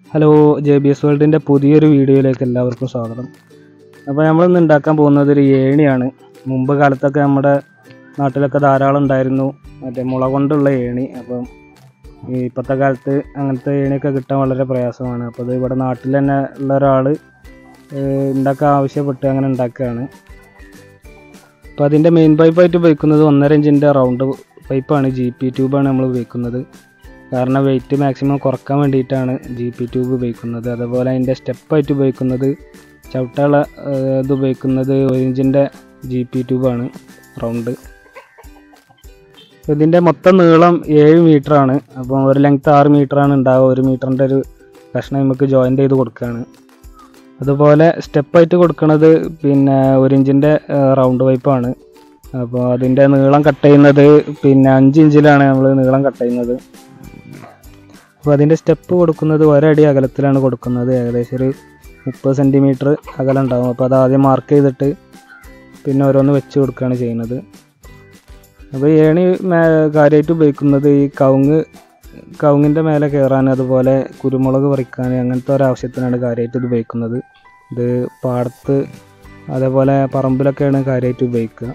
hello J B S വേൾഡിൻ്റെ പുതിയൊരു വീഡിയോയിലേക്ക് എല്ലാവർക്കും സ്വാഗതം അപ്പോൾ നമ്മളിന്ന് ഉണ്ടാക്കാൻ പോകുന്നത് ഒരു ഏണിയാണ് മുമ്പ് കാലത്തൊക്കെ നമ്മുടെ നാട്ടിലൊക്കെ ധാരാളം ഉണ്ടായിരുന്നു മറ്റേ മുള കൊണ്ടുള്ള ഏണി അപ്പം ഈ ഇപ്പോഴത്തെ കാലത്ത് അങ്ങനത്തെ ഏണിയൊക്കെ കിട്ടാൻ വളരെ പ്രയാസമാണ് അപ്പോൾ അത് ഇവിടെ നാട്ടിൽ തന്നെ ഉള്ള ഒരാൾ ഉണ്ടാക്കാൻ ആവശ്യപ്പെട്ട് അങ്ങനെ ഉണ്ടാക്കുകയാണ് അപ്പോൾ അതിൻ്റെ മെയിൻ പൈപ്പായിട്ട് ഉപയോഗിക്കുന്നത് ഒന്നര ഇഞ്ചിൻ്റെ റൗണ്ട് പൈപ്പാണ് ജി പി ട്യൂബാണ് നമ്മൾ ഉപയോഗിക്കുന്നത് കാരണം വെയിറ്റ് മാക്സിമം കുറക്കാൻ വേണ്ടിയിട്ടാണ് ജി പി ട്യൂബ് ഉപയോഗിക്കുന്നത് അതുപോലെ അതിൻ്റെ സ്റ്റെപ്പായിട്ട് ഉപയോഗിക്കുന്നത് ചവിട്ടുള്ള ഇത് ഉപയോഗിക്കുന്നത് ഒരു ഇഞ്ചിൻ്റെ ജി പി ട്യൂബാണ് റൗണ്ട് ഇതിൻ്റെ മൊത്തം നീളം ഏഴ് മീറ്ററാണ് അപ്പോൾ ഒരു ലെങ്ത് ആറ് മീറ്ററാണ് ഉണ്ടാവുക ഒരു മീറ്ററിൻ്റെ ഒരു കഷ്ണം നമുക്ക് ജോയിൻ്റ് ചെയ്ത് കൊടുക്കുകയാണ് അതുപോലെ സ്റ്റെപ്പായിട്ട് കൊടുക്കുന്നത് പിന്നെ ഒരു ഇഞ്ചിൻ്റെ റൗണ്ട് പൈപ്പാണ് അപ്പോൾ അതിൻ്റെ നീളം കട്ട് ചെയ്യുന്നത് പിന്നെ അഞ്ച് ഇഞ്ചിലാണ് നമ്മൾ നീളം കട്ട് ചെയ്യുന്നത് അപ്പോൾ അതിൻ്റെ സ്റ്റെപ്പ് കൊടുക്കുന്നത് ഒരടി അകലത്തിലാണ് കൊടുക്കുന്നത് ഏകദേശം ഒരു മുപ്പത് സെൻറ്റിമീറ്റർ അകലം ഉണ്ടാവും അപ്പോൾ അത് ആദ്യം മാർക്ക് ചെയ്തിട്ട് പിന്നെ ഓരോന്ന് വെച്ച് കൊടുക്കുകയാണ് ചെയ്യുന്നത് അപ്പോൾ ഈ ഏണി കാര്യമായിട്ട് ഉപയോഗിക്കുന്നത് ഈ കവുങ്ങ് കവുങ്ങിൻ്റെ മേലെ കയറാൻ അതുപോലെ കുരുമുളക് പറിക്കാൻ അങ്ങനത്തെ ഒരാവശ്യത്തിനാണ് കാര്യമായിട്ട് ഇത് ഉപയോഗിക്കുന്നത് ഇത് പാടത്ത് അതേപോലെ പറമ്പിലൊക്കെയാണ് കാര്യമായിട്ട് ഉപയോഗിക്കുക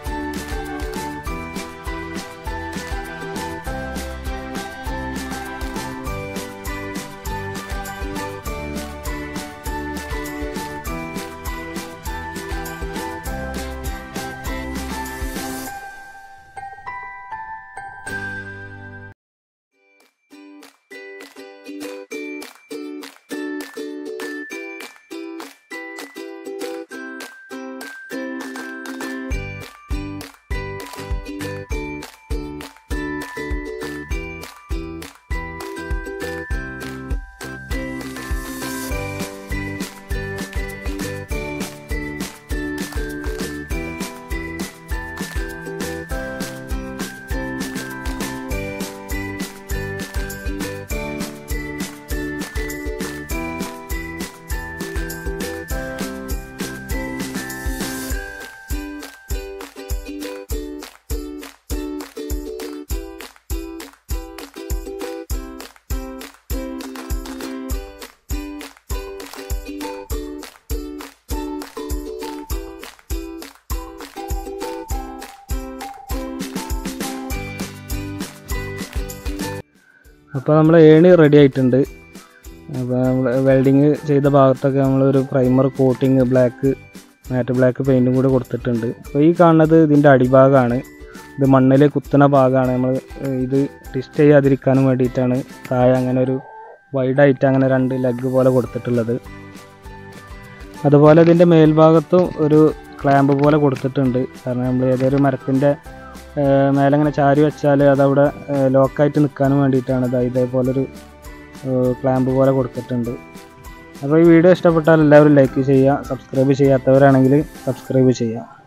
അപ്പോൾ നമ്മൾ ഏണി റെഡി ആയിട്ടുണ്ട് അപ്പോൾ നമ്മൾ വെൽഡിങ് ചെയ്ത ഭാഗത്തൊക്കെ നമ്മളൊരു primer coating black matte black പെയിൻറ്റും കൂടെ കൊടുത്തിട്ടുണ്ട് അപ്പോൾ ഈ കാണുന്നത് ഇതിൻ്റെ അടിഭാഗമാണ് ഇത് മണ്ണിൽ കുത്തുന്ന ഭാഗമാണ് നമ്മൾ ഇത് ടിസ്റ്റ് ചെയ്യാതിരിക്കാനും വേണ്ടിയിട്ടാണ് താഴെ അങ്ങനെ ഒരു വൈഡായിട്ട് അങ്ങനെ രണ്ട് ലെഗ് പോലെ കൊടുത്തിട്ടുള്ളത് അതുപോലെ ഇതിൻ്റെ മേൽഭാഗത്തും ഒരു ക്ലാമ്പ് പോലെ കൊടുത്തിട്ടുണ്ട് കാരണം നമ്മൾ ഏതൊരു മരത്തിൻ്റെ മേലെ ഇങ്ങനെ ചാരി വെച്ചാൽ അതവിടെ ലോക്കായിട്ട് നിൽക്കാനും വേണ്ടിയിട്ടാണ് ഇത് ഇതേപോലൊരു ക്ലാമ്പ് പോലെ കൊടുത്തിട്ടുണ്ട് അപ്പോൾ ഈ വീഡിയോ ഇഷ്ടപ്പെട്ടാൽ എല്ലാവരും ലൈക്ക് ചെയ്യുക സബ്സ്ക്രൈബ് ചെയ്യാത്തവരാണെങ്കിൽ സബ്സ്ക്രൈബ് ചെയ്യുക